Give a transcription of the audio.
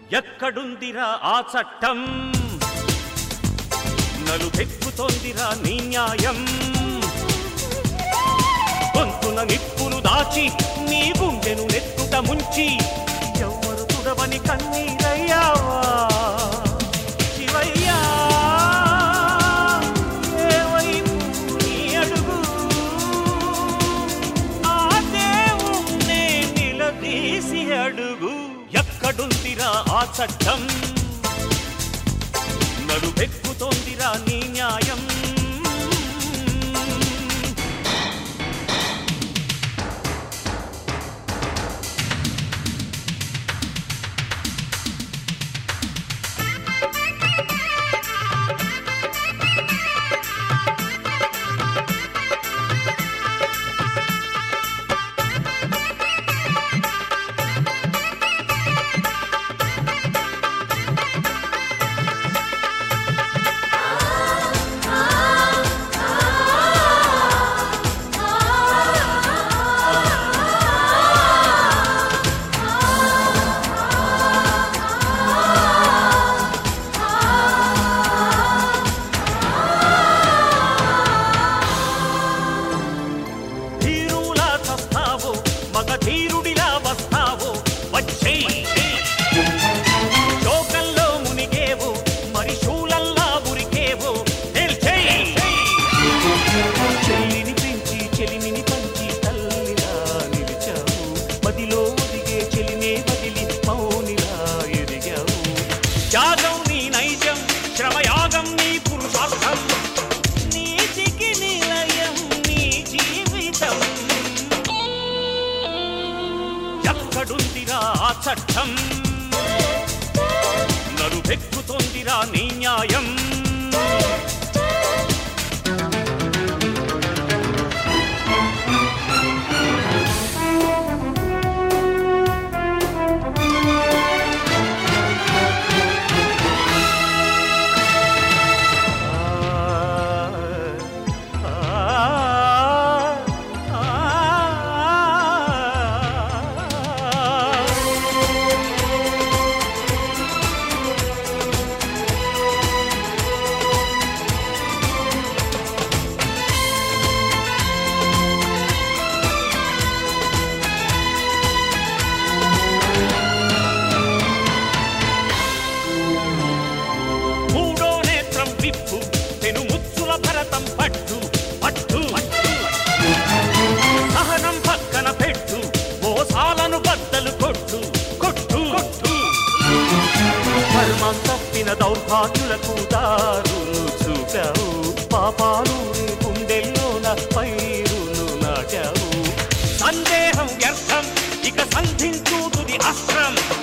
ఎక్కడుందిరా ఆ చట్టం నలుపెక్కుతోందిరా నీ న్యాయం గొంతున నిప్పును దాచి నీ గుండెను నెత్తుట ముంచి ఎవ్వరు తుడవని కన్నీరయ్యావా శివయ్యా ఏ వైపు నీ అడుగు ఆ దేవుణ్ణే నిలదీసి అడుగు ఎక్కడుందిరా ఆ చట్టం నడుపెక్కుతోందిరా నీ న్యాయం ధీరులా చస్తావో మగ ధీరుడిలా వస్తావో వచ్చేయ్ శోకంలో మునిగేవో మరి శూలల్లా ఉరికేవో తేల్చేయ్ చెల్లిని పెంచి చెలిమిని పంచి తల్లిలా నిలిచావు మదిలో ఒదిగే చెలినే వదిలి మౌనిలా ఎదిగావు త్యాగం నీ నైజం శ్రమయాగం నీ పురుషార్థం నీతికి నిలయం నీ జీవితం ఎక్కడుందిరా ఆ చట్టం నరుపెక్కుతోందిరా నీ న్యాయం మూడో నేత్రం విప్పు పెను ముచ్చుల భరతం పట్టు పట్టు సహనం పక్కన పెట్టు మోసాలను బద్దలు కొట్టు కొట్టు కొట్టు ధర్మం తప్పిన దౌర్భాగ్యులకు దారులు చూపావు పాపాలు నీ గుండెల్లోన పైరును నాటావు సందేహం వ్యర్థం ఇక సంధించుదుది అస్త్రం